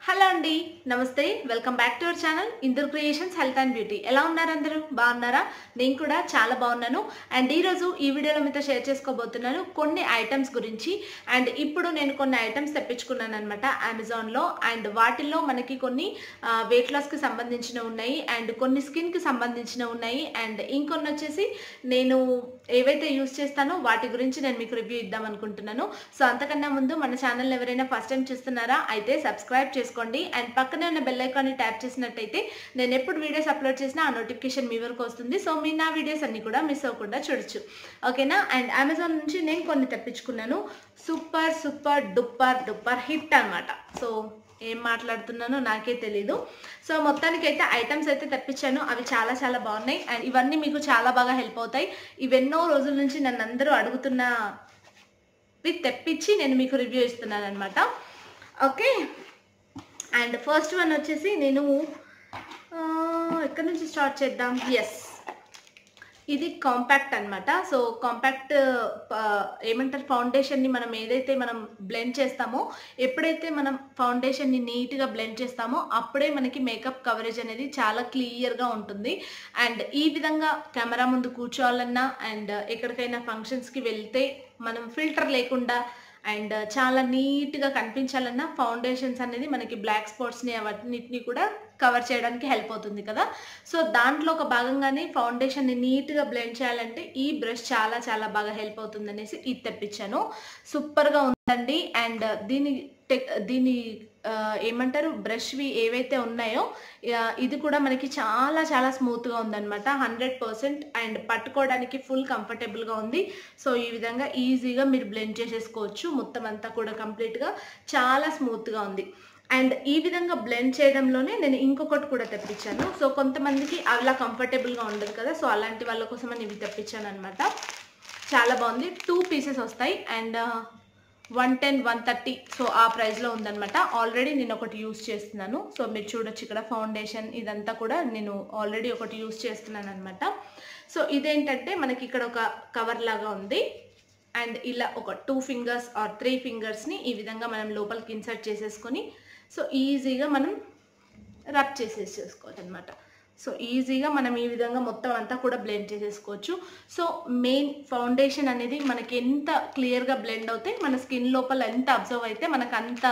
hello అండి నమస్తే welcome back to our channel Indur creations health and beauty ఎలా ఉన్నారు అందరూ బాగున్నారా నేను కూడా చాలా బాగున్నాను అండ్ ఈరోజు ఈ వీడియోలో మీతో షేర్ చేసుకోబోతున్నాను కొన్ని ఐటమ్స్ గురించి అండ్ ఇప్పుడు నేను కొన్ని ఐటమ్స్ తెప్పించుకున్నాను అనమాట అమెజాన్లో అండ్ వాటిల్లో మనకి కొన్ని వెయిట్ లాస్కి సంబంధించిన ఉన్నాయి అండ్ కొన్ని స్కిన్కి సంబంధించిన ఉన్నాయి అండ్ ఇంకొన్ని వచ్చేసి నేను ఏవైతే యూస్ చేస్తానో వాటి గురించి నేను మీకు రివ్యూ ఇద్దాం అనుకుంటున్నాను సో అంతకన్నా ముందు మన ఛానల్ ఎవరైనా ఫస్ట్ టైం చూస్తున్నారా అయితే సబ్స్క్రైబ్ చేసుకోండి అండ్ పక్కనే ఉన్న బెల్ ఐకాన్ని ట్యాప్ చేసినట్టయితే నేను ఎప్పుడు వీడియోస్ అప్లోడ్ చేసినా ఆ నోటిఫికేషన్ మీ వరకు వస్తుంది సో మీ నా వీడియోస్ అన్ని కూడా మిస్ అవ్వకుండా చూడొచ్చు ఓకేనా అండ్ అమెజాన్ నుంచి నేను కొన్ని తెప్పించుకున్నాను super super duper duper hit అన్నమాట సో ఏం మాట్లాడుతున్నానో నాకే తెలీదు సో మొత్తానికి అయితే ఐటమ్స్ అయితే తెప్పించాను అవి చాలా చాలా బాగున్నాయి అండ్ ఇవన్నీ మీకు చాలా బాగా హెల్ప్ అవుతాయి ఇవెన్నో రోజుల నుంచి నన్ను అందరూ అడుగుతున్న ఇవి తెప్పించి నేను మీకు రివ్యూ ఇస్తున్నాను అనమాట ఓకే అండ్ ఫస్ట్ వన్ వచ్చేసి నేను ఆ, ఎక్కడి నుంచి స్టార్ట్ చేద్దాం ఎస్ ఇది కాంపాక్ట్ అన్నమాట సో కాంపాక్ట్ ఏమంటారు ఫౌండేషన్ని మనం ఏదైతే మనం బ్లెండ్ చేస్తామో ఎప్పుడైతే మనం ఫౌండేషన్ని నీట్గా బ్లెండ్ చేస్తామో అప్పుడే మనకి మేకప్ కవరేజ్ అనేది చాలా క్లియర్గా ఉంటుంది అండ్ ఈ విధంగా కెమెరా ముందు కూర్చోవాలన్నా అండ్ ఎక్కడికైనా ఫంక్షన్స్కి వెళ్తే మనం ఫిల్టర్ లేకుండా అండ్ చాలా నీట్గా కనిపించాలన్నా ఫౌండేషన్స్ అనేది మనకి బ్లాక్ స్పాట్స్ని అవన్నిటిని కూడా కవర్ చేయడానికి హెల్ప్ అవుతుంది కదా సో దాంట్లో ఒక భాగంగానే ఫౌండేషన్ని నీట్గా బ్లెండ్ చేయాలంటే ఈ బ్రష్ చాలా చాలా బాగా హెల్ప్ అవుతుంది అనేసి ఇది తెప్పించాను సూపర్గా ఉందండి అండ్ దీని టెక్ దీని ఆ, ఏమంటారు బ్రష్వి ఏవైతే ఉన్నాయో ఆ, ఇది కూడా మనకి చాలా చాలా స్మూత్గా ఉందన్నమాట హండ్రెడ్ పర్సెంట్ అండ్ పట్టుకోవడానికి ఫుల్ కంఫర్టబుల్గా ఉంది సో ఈ విధంగా ఈజీగా మీరు బ్లెండ్ చేసేసుకోవచ్చు మొత్తం అంతా కూడా కంప్లీట్గా చాలా స్మూత్గా ఉంది అండ్ ఈ విధంగా బ్లెండ్ చేయడంలోనే నేను ఇంకొకటి కూడా తెప్పించాను సో కొంతమందికి అలా కంఫర్టబుల్గా ఉండదు కదా సో అలాంటి వాళ్ళ కోసం అని ఇవి తెప్పించాను అనమాట చాలా బాగుంది టూ పీసెస్ వస్తాయి and one ten one thirty so ఆ ప్రైస్లో ఉందన్నమాట ఆల్రెడీ నేను ఒకటి యూస్ చేస్తున్నాను సో మీరు చూడొచ్చు ఇక్కడ ఫౌండేషన్ ఇదంతా కూడా నేను ఆల్రెడీ ఒకటి యూస్ చేస్తున్నాను అనమాట సో ఇదేంటంటే మనకి ఇక్కడ ఒక కవర్ లాగా ఉంది అండ్ ఇలా ఒక టూ ఫింగర్స్ ఆర్ త్రీ ఫింగర్స్ని ఈ విధంగా మనం లోపలికి ఇన్సర్ట్ చేసేసుకొని సో ఈజీగా మనం రబ్ చేసేసుకోవచ్చు అనమాట సో ఈజీగా మనం ఈ విధంగా మొత్తం అంతా కూడా బ్లెండ్ చేసేసుకోవచ్చు సో మెయిన్ ఫౌండేషన్ అనేది మనకి ఎంత క్లియర్గా బ్లెండ్ అవుతే మన స్కిన్ లోపల ఎంత అబ్జర్వ్ అయితే మనకు అంత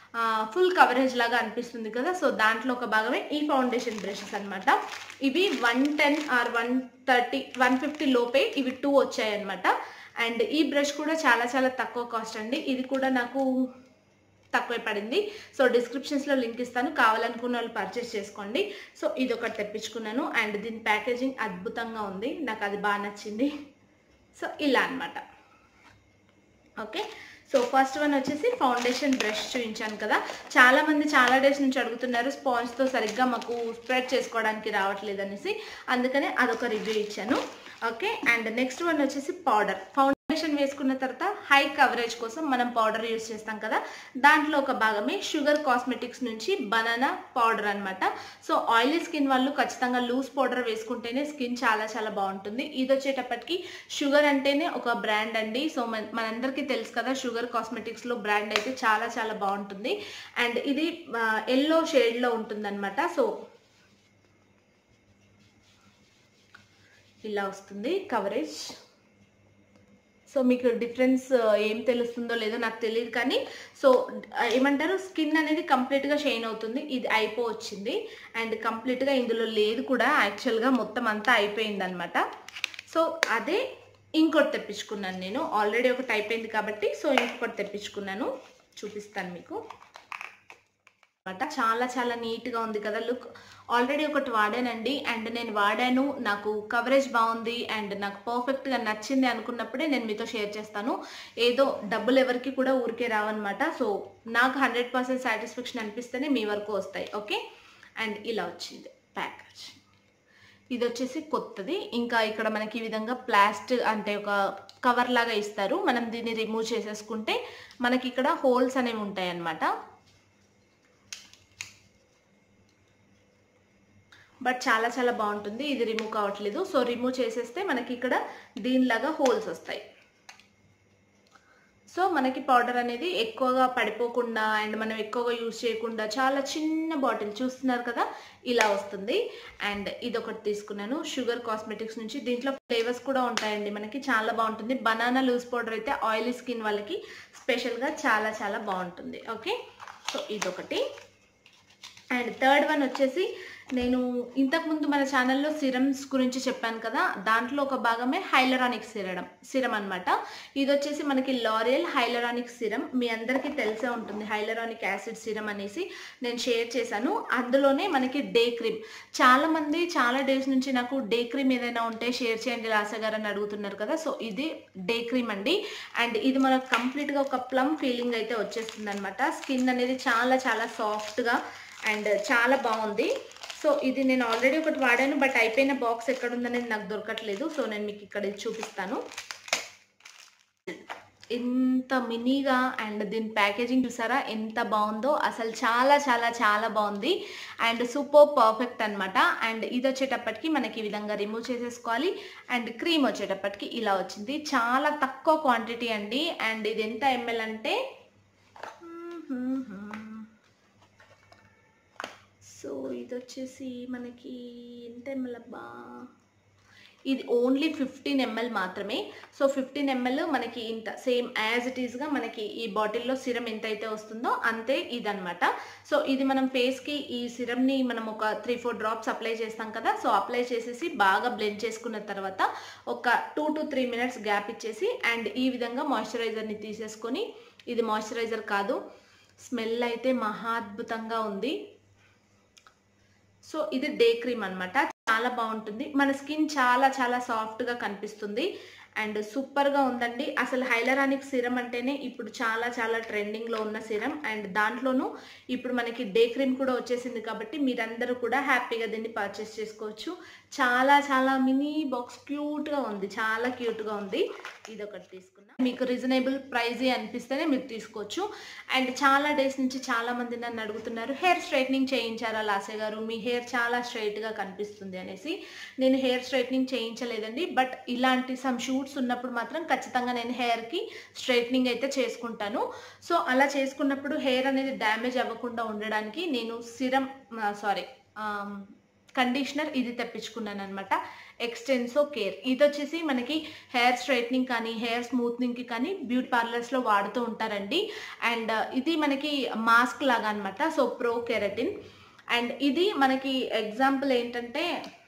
ఫుల్ కవరేజ్ లాగా అనిపిస్తుంది కదా సో దాంట్లో ఒక భాగమే ఈ ఫౌండేషన్ బ్రషెస్ అన్నమాట ఇవి one ten or one thirty one fifty లోపే ఇవి టూ వచ్చాయన్నమాట అండ్ ఈ బ్రష్ కూడా చాలా చాలా తక్కువ కాస్ట్ అండి ఇది కూడా నాకు తక్కువే పడింది సో డిస్క్రిప్షన్స్లో లింక్ ఇస్తాను కావాలనుకున్న వాళ్ళు పర్చేస్ చేసుకోండి సో ఇది ఒకటి తెప్పించుకున్నాను అండ్ దీని ప్యాకేజింగ్ అద్భుతంగా ఉంది నాకు అది బాగా నచ్చింది సో ఇలా అన్నమాట ఓకే సో ఫస్ట్ వన్ వచ్చేసి ఫౌండేషన్ బ్రష్ చూపించాను కదా చాలా మంది చాలా డేస్ నుంచి అడుగుతున్నారు స్పాంజ్తో సరిగ్గా మాకు స్ప్రెడ్ చేసుకోవడానికి రావట్లేదు అనేసి అందుకనే అదొక రివ్యూ ఇచ్చాను ఓకే అండ్ నెక్స్ట్ వన్ వచ్చేసి పౌడర్ ఫౌండేషన్ వేసుకున్న తర్వాత హై కవరేజ్ కోసం మనం పౌడర్ యూస్ చేస్తాం కదా దాంట్లో ఒక భాగమే షుగర్ కాస్మెటిక్స్ నుంచి బనానా పౌడర్ అన్నమాట సో ఆయిలీ స్కిన్ వాళ్ళు ఖచ్చితంగా లూజ్ పౌడర్ వేసుకుంటేనే స్కిన్ చాలా చాలా బాగుంటుంది ఇది వచ్చేటప్పటికి షుగర్ అంటేనే ఒక బ్రాండ్ అండి సో మన మనందరికీ తెలుసు కదా షుగర్ కాస్మెటిక్స్లో బ్రాండ్ అయితే చాలా చాలా బాగుంటుంది అండ్ ఇది ఎల్లో షేడ్లో ఉంటుందన్నమాట సో ఇలా వస్తుంది కవరేజ్ సో మీకు డిఫరెన్స్ ఏం తెలుస్తుందో లేదో నాకు తెలియదు కానీ సో ఏమంటారు స్కిన్ అనేది కంప్లీట్గా షైన్ అవుతుంది ఇది అయిపో వచ్చింది అండ్ కంప్లీట్గా ఇందులో లేదు కూడా యాక్చువల్గా మొత్తం అంతా అయిపోయింది అనమాట సో అదే ఇంకోటి తెప్పించుకున్నాను నేను ఆల్రెడీ ఒకటి అయిపోయింది కాబట్టి సో ఇంకొకటి తెప్పించుకున్నాను చూపిస్తాను మీకు అనమాట చాలా చాలా నీట్గా ఉంది కదా లుక్ ఆల్రెడీ ఒకటి వాడానండి అండ్ నేను వాడాను నాకు కవరేజ్ బాగుంది అండ్ నాకు పర్ఫెక్ట్గా నచ్చింది అనుకున్నప్పుడే నేను మీతో షేర్ చేస్తాను ఏదో డబ్బులు ఎవరికి కూడా ఊరికే రావన్నమాట సో నాకు హండ్రెడ్ పర్సెంట్ సాటిస్ఫాక్షన్ అనిపిస్తేనే మీ వరకు వస్తాయి ఓకే అండ్ ఇలా వచ్చింది ప్యాకేజ్ ఇది వచ్చేసి కొత్తది ఇంకా ఇక్కడ మనకి ఈ విధంగా ప్లాస్టిక్ అంటే ఒక కవర్ లాగా ఇస్తారు మనం దీన్ని రిమూవ్ చేసేసుకుంటే మనకి ఇక్కడ హోల్స్ అనేవి ఉంటాయి అన్నమాట బట్ చాలా చాలా బాగుంటుంది ఇది రిమూవ్ కావట్లేదు సో రిమూవ్ చేసేస్తే మనకి ఇక్కడ దీనిలాగా హోల్స్ వస్తాయి సో మనకి పౌడర్ అనేది ఎక్కువగా పడిపోకుండా అండ్ మనం ఎక్కువగా యూజ్ చేయకుండా చాలా చిన్న బాటిల్ చూస్తున్నారు కదా ఇలా వస్తుంది అండ్ ఇది ఒకటి తీసుకున్నాను షుగర్ కాస్మెటిక్స్ నుంచి దీంట్లో ఫ్లేవర్స్ కూడా ఉంటాయండి మనకి చాలా బాగుంటుంది బనానా లూజ్ పౌడర్ అయితే ఆయిలీ స్కిన్ వాళ్ళకి స్పెషల్గా చాలా చాలా బాగుంటుంది ఓకే సో ఇదొకటి అండ్ థర్డ్ వన్ వచ్చేసి నేను ఇంతకుముందు మన ఛానల్లో సిరమ్స్ గురించి చెప్పాను కదా దాంట్లో ఒక భాగమే హైలరానిక్ సిరడం సిరం అనమాట ఇది వచ్చేసి మనకి లారియల్ హైలరానిక్ సిరం మీ అందరికీ తెలిసే ఉంటుంది హైలరానిక్ యాసిడ్ సిరం అనేసి నేను షేర్ చేశాను అందులోనే మనకి డే క్రీమ్ చాలా మంది చాలా డేస్ నుంచి నాకు డే క్రీమ్ ఏదైనా ఉంటే షేర్ చేయండి లాసా గారు అని అడుగుతున్నారు కదా సో ఇది డే క్రీమ్ అండి అండ్ ఇది మనకు కంప్లీట్గా ఒక ప్లమ్ ఫీలింగ్ అయితే వచ్చేస్తుంది అనమాట స్కిన్ అనేది చాలా చాలా సాఫ్ట్గా అండ్ చాలా బాగుంది సో ఇది నేను ఆల్రెడీ ఒకటి వాడాను బట్ అయిపోయిన బాక్స్ ఎక్కడ ఉందనేది నాకు దొరకట్లేదు సో నేను మీకు ఇక్కడ ఇది చూపిస్తాను ఎంత మినీగా అండ్ దీని ప్యాకేజింగ్ చూసారా ఎంత బాగుందో అసలు చాలా చాలా చాలా బాగుంది అండ్ సూపర్ పర్ఫెక్ట్ అనమాట అండ్ ఇది వచ్చేటప్పటికి మనకి ఈ విధంగా రిమూవ్ చేసేసుకోవాలి అండ్ క్రీమ్ వచ్చేటప్పటికి ఇలా వచ్చింది చాలా తక్కువ క్వాంటిటీ అండి అండ్ ఇది ఎంత ఎంఎల్ అంటే సో ఇది వచ్చేసి మనకి ఎంత ఎంఎల్ అబ్బా ఇది ఓన్లీ ఫిఫ్టీన్ ఎంఎల్ మాత్రమే సో ఫిఫ్టీన్ ఎంఎల్ మనకి ఇంత సేమ్ యాజ్ ఇట్ ఈస్గా మనకి ఈ బాటిల్లో సిరం ఎంత అయితే వస్తుందో అంతే ఇదనమాట సో ఇది మనం ఫేస్కి ఈ సిరమ్ని మనం ఒక త్రీ ఫోర్ డ్రాప్స్ అప్లై చేస్తాం కదా సో అప్లై చేసేసి బాగా బ్లెండ్ చేసుకున్న తర్వాత ఒక two to three minutes gap ఇచ్చేసి అండ్ ఈ విధంగా మాయిశ్చరైజర్ని తీసేసుకొని ఇది మాయిశ్చరైజర్ కాదు స్మెల్ అయితే మహా అద్భుతంగా ఉంది సో ఇది డే క్రీమ్ అనమాట చాలా బాగుంటుంది మన స్కిన్ చాలా చాలా సాఫ్ట్గా కనిపిస్తుంది అండ్ సూపర్గా ఉందండి అసలు హైలరానిక్ సిరం అంటేనే ఇప్పుడు చాలా చాలా ట్రెండింగ్లో ఉన్న సిరం అండ్ దాంట్లోనూ ఇప్పుడు మనకి డే క్రీమ్ కూడా వచ్చేసింది కాబట్టి మీరందరూ కూడా హ్యాపీగా దీన్ని పర్చేస్ చేసుకోవచ్చు చాలా చాలా మినీ బాక్స్ క్యూట్గా ఉంది చాలా క్యూట్గా ఉంది ఇది ఒకటి తీసుకున్నా మీకు రీజనబుల్ ప్రైజే అనిపిస్తేనే మీరు తీసుకోవచ్చు అండ్ చాలా డేస్ నుంచి చాలా మంది నన్ను అడుగుతున్నారు హెయిర్ స్ట్రైట్నింగ్ చేయించారా లాసే గారు మీ హెయిర్ చాలా స్ట్రైట్గా కనిపిస్తుంది అనేసి నేను హెయిర్ స్ట్రైట్నింగ్ చేయించలేదండి బట్ ఇలాంటి సమ్ షూట్స్ ఉన్నప్పుడు మాత్రం ఖచ్చితంగా నేను హెయిర్కి స్ట్రైట్నింగ్ అయితే చేసుకుంటాను సో అలా చేసుకున్నప్పుడు హెయిర్ అనేది డ్యామేజ్ అవ్వకుండా ఉండడానికి నేను సిరం సారీ కండిషనర్ ఇది తెప్పించుకున్నాను అనమాట ఎక్స్టెన్సో కేర్ ఇది వచ్చేసి మనకి హెయిర్ స్ట్రైట్నింగ్ కానీ హెయిర్ స్మూత్నింగ్కి కానీ బ్యూటీ పార్లర్స్లో వాడుతూ ఉంటారండి అండ్ ఇది మనకి మాస్క్ లాగా అనమాట సో ప్రో కెరటిన్ అండ్ ఇది మనకి ఎగ్జాంపుల్ ఏంటంటే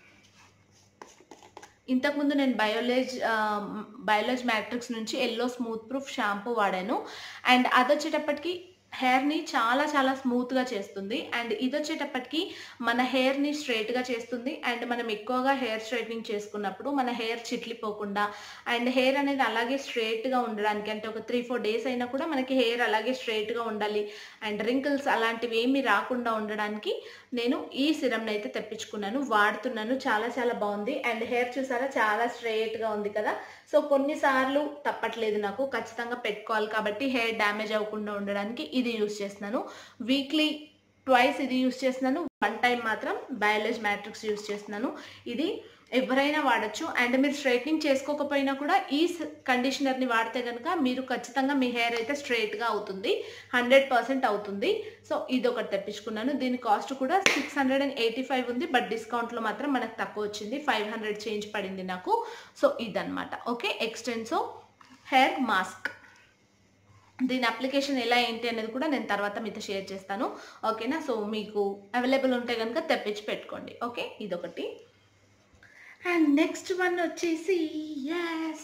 ఇంతకుముందు నేను బయోలేజ్ బయోలేజ్ మ్యాట్రిక్స్ నుంచి ఎల్లో స్మూత్ ప్రూఫ్ షాంపూ వాడాను అండ్ అది వచ్చేటప్పటికి హెయిర్ని చాలా చాలా స్మూత్గా చేస్తుంది అండ్ ఇది వచ్చేటప్పటికి మన హెయిర్ని స్ట్రైట్గా చేస్తుంది అండ్ మనం ఎక్కువగా హెయిర్ స్ట్రైట్నింగ్ చేసుకున్నప్పుడు మన హెయిర్ చిట్లిపోకుండా అండ్ హెయిర్ అనేది అలాగే స్ట్రైట్గా ఉండడానికి అంటే ఒక త్రీ ఫోర్ డేస్ అయినా కూడా మనకి హెయిర్ అలాగే స్ట్రైట్గా ఉండాలి అండ్ రింకిల్స్ అలాంటివి ఏమీ రాకుండా ఉండడానికి నేను ఈ సిరమ్ని అయితే తెప్పించుకున్నాను వాడుతున్నాను చాలా చాలా బాగుంది అండ్ హెయిర్ చూసారా చాలా స్ట్రైట్గా ఉంది కదా సో కొన్నిసార్లు తప్పట్లేదు నాకు ఖచ్చితంగా పెట్టుకోవాలి కాబట్టి హెయిర్ డ్యామేజ్ అవ్వకుండా ఉండడానికి ఇది యూస్ చేస్తున్నాను వీక్లీ ట్వైస్ ఇది యూస్ చేస్తున్నాను వన్ టైం మాత్రం బయాలజీ మ్యాట్రిక్స్ యూస్ చేస్తున్నాను ఇది ఎవరైనా వాడచ్చు అండ్ మీరు స్ట్రైట్నింగ్ చేసుకోకపోయినా కూడా ఈ కండిషనర్ని వాడితే కనుక మీరు ఖచ్చితంగా మీ హెయిర్ అయితే స్ట్రైట్గా అవుతుంది హండ్రెడ్ పర్సెంట్ అవుతుంది సో ఇది ఒకటి తెప్పించుకున్నాను దీని కాస్ట్ కూడా six hundred and eighty five ఉంది బట్ డిస్కౌంట్లో మాత్రం మనకు తక్కువ వచ్చింది ఫైవ్ హండ్రెడ్ చేంజ్ పడింది నాకు సో ఇదనమాట ఓకే ఎక్స్టెన్సో హెయిర్ మాస్క్ దీని అప్లికేషన్ ఎలా ఏంటి అనేది కూడా నేను తర్వాత మీతో షేర్ చేస్తాను ఓకేనా సో మీకు అవైలబుల్ ఉంటే కనుక తెప్పించి పెట్టుకోండి ఓకే ఇదొకటి అండ్ నెక్స్ట్ వన్ వచ్చేసి S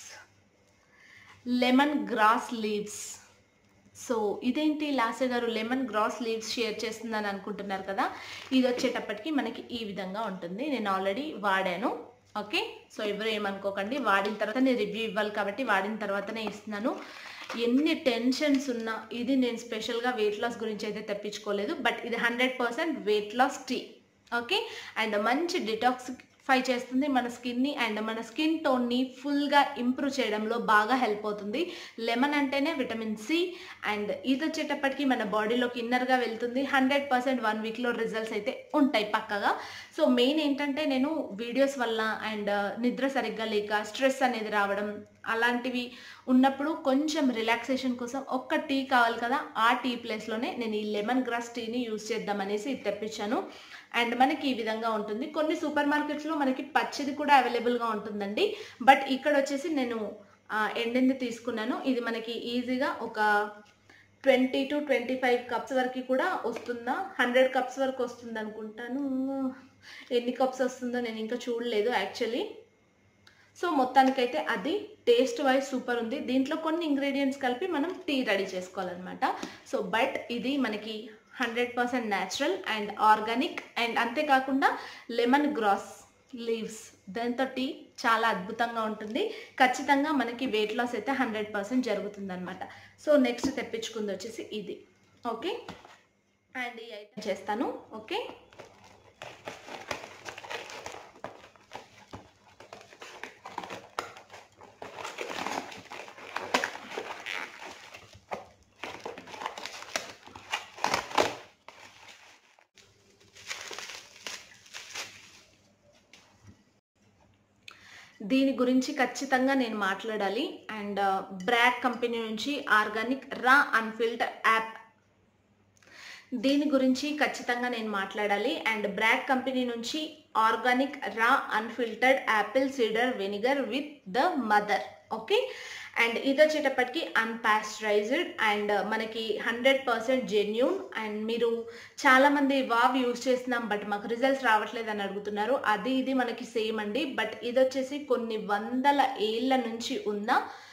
lemon grass leaves so ఇదేంటి లాసే గారు లెమన్ గ్రాస్ లీవ్స్ షేర్ చేస్తుందని అనుకుంటున్నారు కదా ఇది వచ్చేటప్పటికి మనకి ఈ విధంగా ఉంటుంది నేను ఆల్రెడీ వాడాను ఓకే సో ఎవరు ఏమనుకోకండి వాడిన తర్వాత నేను రివ్యూ ఇవ్వాలి కాబట్టి వాడిన తర్వాతనే ఇస్తున్నాను ఎన్ని టెన్షన్స్ ఉన్నా ఇది నేను స్పెషల్గా వెయిట్ లాస్ గురించి అయితే తెప్పించుకోలేదు బట్ ఇది hundred percent weight loss tea okay and మంచి డిటాక్సిఫై చేస్తుంది మన స్కిన్ని అండ్ మన స్కిన్ టోన్ని ఫుల్గా ఇంప్రూవ్ చేయడంలో బాగా హెల్ప్ అవుతుంది లెమన్ అంటేనే విటమిన్ సి అండ్ ఇది వచ్చేటప్పటికి మన బాడీలోకి ఇన్నర్గా వెళ్తుంది హండ్రెడ్ పర్సెంట్ వన్ వీక్లో రిజల్ట్స్ అయితే ఉంటాయి పక్కగా సో మెయిన్ ఏంటంటే నేను వీడియోస్ వల్ల అండ్ నిద్ర సరిగ్గా లేక స్ట్రెస్ అనేది రావడం అలాంటివి ఉన్నప్పుడు కొంచెం రిలాక్సేషన్ కోసం ఒక్క టీ కావాలి కదా ఆ టీ ప్లేస్లోనే నేను ఈ లెమన్ గ్రాస్ టీని యూస్ చేద్దామనేసి ఇది తెప్పించాను అండ్ మనకి ఈ విధంగా ఉంటుంది కొన్ని సూపర్ మార్కెట్స్లో మనకి పచ్చిది కూడా అవైలబుల్గా ఉంటుందండి బట్ ఇక్కడ వచ్చేసి నేను ఆ, ఎండింది తీసుకున్నాను ఇది మనకి ఈజీగా ఒక twenty to twenty five cups వరకు కూడా వస్తుందా హండ్రెడ్ కప్స్ వరకు వస్తుంది అనుకుంటాను ఎన్ని కప్స్ వస్తుందో నేను ఇంకా చూడలేదు యాక్చువల్లీ సో మొత్తానికైతే అది టేస్ట్ వైజ్ సూపర్ ఉంది దీంట్లో కొన్ని ఇంగ్రీడియంట్స్ కలిపి మనం టీ రెడీ చేసుకోవాలన్నమాట సో బట్ ఇది మనకి hundred percent natural and organic and అంతేకాకుండా లెమన్ గ్రాస్ లీవ్స్ దాంతో టీ చాలా అద్భుతంగా ఉంటుంది ఖచ్చితంగా మనకి వెయిట్ లాస్ అయితే హండ్రెడ్ పర్సెంట్ జరుగుతుంది అనమాట సో నెక్స్ట్ తెప్పించుకుంది వచ్చేసి ఇది ఓకే అండ్ ఈ ఐటమ్ చేస్తాను ఓకే దీని గురించి ఖచ్చితంగా నేను మాట్లాడాలి అండ్ బ్రాక్ కంపెనీ నుంచి ఆర్గానిక్ రా అన్ఫిల్టర్ యాప్ దీని గురించి ఖచ్చితంగా నేను మాట్లాడాలి అండ్ బ్రాక్ కంపెనీ నుంచి ఆర్గానిక్ రా unfiltered apple cider vinegar with the mother okay and ఇది వచ్చేటప్పటికి అన్పాస్చరైజ్డ్ అండ్ మనకి హండ్రెడ్ పర్సెంట్ జెన్యూన్ అండ్ మీరు చాలామంది వావ్ యూజ్ చేస్తున్నాం బట్ మాకు రిజల్ట్స్ రావట్లేదు అని అడుగుతున్నారు అది ఇది మనకి సేమ్ అండి బట్ ఇది వచ్చేసి కొన్ని వందల ఏళ్ళ నుంచి ఉన్న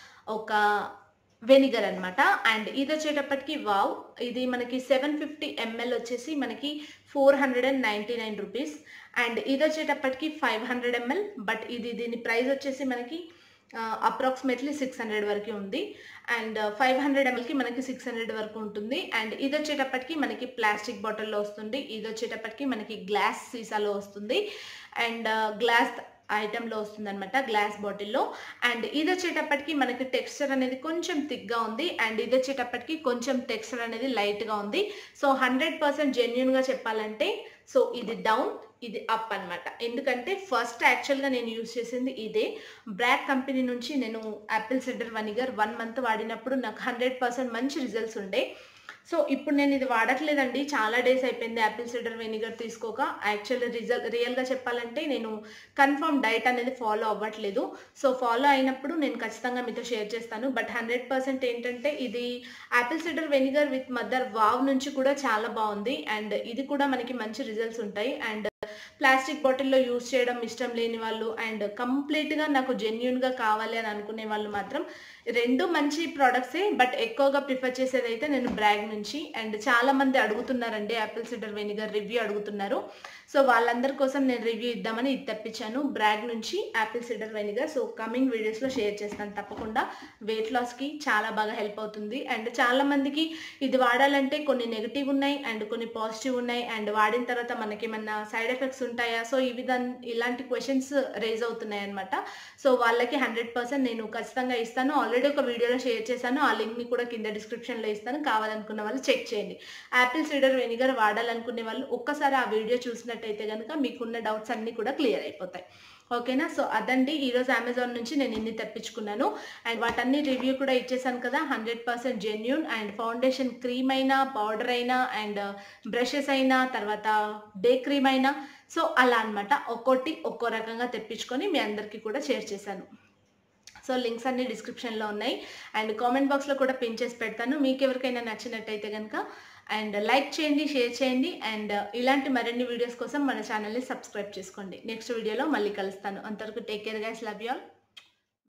ఒక వెనిగర్ అనమాట అండ్ ఇది వచ్చేటప్పటికి వావ్ ఇది మనకి సెవెన్ ఫిఫ్టీ ఎంఎల్ వచ్చేసి మనకి four hundred and ninety nine rupees and ఇది వచ్చేటప్పటికి ఫైవ్ హండ్రెడ్ ఎంఎల్ బట్ ఇది దీని ప్రైస్ వచ్చేసి మనకి అప్రాక్సిమేట్లీ సిక్స్ హండ్రెడ్ వరకు ఉంది అండ్ ఫైవ్ హండ్రెడ్ ఎంఎల్కి మనకి సిక్స్ హండ్రెడ్ వరకు ఉంటుంది అండ్ ఇది వచ్చేటప్పటికి మనకి ప్లాస్టిక్ బాటిల్లో వస్తుంది ఇది వచ్చేటప్పటికి మనకి గ్లాస్ సీసాలో వస్తుంది అండ్ గ్లాస్ ఐటెంలో వస్తుంది అనమాట గ్లాస్ బాటిల్లో అండ్ ఇది వచ్చేటప్పటికి మనకి టెక్స్చర్ అనేది కొంచెం థిక్గా ఉంది అండ్ ఇది వచ్చేటప్పటికి కొంచెం టెక్స్చర్ అనేది లైట్గా ఉంది సో హండ్రెడ్ పర్సెంట్ జెన్యున్గా చెప్పాలంటే సో ఇది డౌన్ ఇది అప్ అన్నమాట ఎందుకంటే ఫస్ట్ యాక్చువల్గా నేను యూజ్ చేసింది ఇదే బ్రాక్ కంపెనీ నుంచి నేను apple cider vinegar one month వాడినప్పుడు నాకు హండ్రెడ్ పర్సెంట్ మంచి రిజల్ట్స్ ఉండే సో ఇప్పుడు నేను ఇది వాడట్లేదండి చాలా డేస్ అయిపోయింది యాపిల్ సిడర్ వెనిగర్ తీసుకోక యాక్చువల్ రిజల్ట్ రియల్గా చెప్పాలంటే నేను కన్ఫర్మ్ డైట్ అనేది ఫాలో అవ్వట్లేదు సో ఫాలో అయినప్పుడు నేను ఖచ్చితంగా మీతో షేర్ చేస్తాను బట్ హండ్రెడ్ పర్సెంట్ ఏంటంటే ఇది apple cider vinegar with mother wow నుంచి కూడా చాలా బాగుంది అండ్ ఇది కూడా మనకి మంచి రిజల్ట్స్ ఉంటాయి అండ్ ప్లాస్టిక్ బాటిల్లో యూజ్ చేయడం ఇష్టం లేని వాళ్ళు అండ్ కంప్లీట్గా నాకు జెన్యున్గా కావాలి అని అనుకునే వాళ్ళు మాత్రం రెండు మంచి ప్రోడక్ట్సే బట్ ఎక్కువగా ప్రిఫర్ చేసేది అయితే నేను బ్రాగ్ నుంచి అండ్ చాలా మంది అడుగుతున్నారండి యాపిల్ సిడర్ వెనిగర్ రివ్యూ అడుగుతున్నారు సో వాళ్ళందరి కోసం నేను రివ్యూ ఇద్దామని ఇది తెప్పించాను బ్రాగ్ నుంచి apple cider vinegar so coming వీడియోస్లో షేర్ చేస్తాను తప్పకుండా వెయిట్ లాస్కి చాలా బాగా హెల్ప్ అవుతుంది అండ్ చాలా మందికి ఇది వాడాలంటే కొన్ని నెగిటివ్ ఉన్నాయి అండ్ కొన్ని పాజిటివ్ ఉన్నాయి అండ్ వాడిన తర్వాత మనకి ఏమన్నా సైడ్ ఎఫెక్ట్స్ ఉంటాయా సో ఈ విధంగా ఇలాంటి క్వశ్చన్స్ రేజ్ అవుతున్నాయి అనమాట సో వాళ్ళకి హండ్రెడ్ పర్సెంట్ నేను ఖచ్చితంగా ఇస్తాను ఆల్రెడీ ఒక వీడియోలో షేర్ చేశాను ఆ లింక్ని కూడా కింద డిస్క్రిప్షన్లో ఇస్తాను కావాలనుకున్న వాళ్ళు చెక్ చేయండి యాపిల్ సీడర్ వెనిగర్ వాడాలనుకునే వాళ్ళు ఒక్కసారి ఆ వీడియో చూసినట్టయితే కనుక మీకున్న డౌట్స్ అన్నీ కూడా క్లియర్ అయిపోతాయి ఓకేనా సో అదండి ఈరోజు అమెజాన్ నుంచి నేను ఇన్ని తెప్పించుకున్నాను అండ్ వాటన్ని రివ్యూ కూడా ఇచ్చేసాను కదా hundred percent genuine and foundation cream అయినా పౌడర్ అయినా అండ్ బ్రషెస్ అయినా తర్వాత డే క్రీమ్ అయినా సో అలా అనమాట ఒక్కొక్కటి ఒక్కో రకంగా తెప్పించుకొని మీ అందరికీ కూడా షేర్ చేశాను సో లింక్స్ అన్ని డిస్క్రిప్షన్లో ఉన్నాయి అండ్ కామెంట్ బాక్స్లో కూడా పిన్ చేసి పెడతాను మీకు ఎవరికైనా నచ్చినట్టయితే కనుక అండ్ లైక్ చేయండి షేర్ చేయండి అండ్ ఇలాంటి మరిన్ని వీడియోస్ కోసం మన ఛానల్ని సబ్స్క్రైబ్ చేసుకోండి నెక్స్ట్ వీడియోలో మళ్ళీ కలుస్తాను అంతవరకు take care guys love you all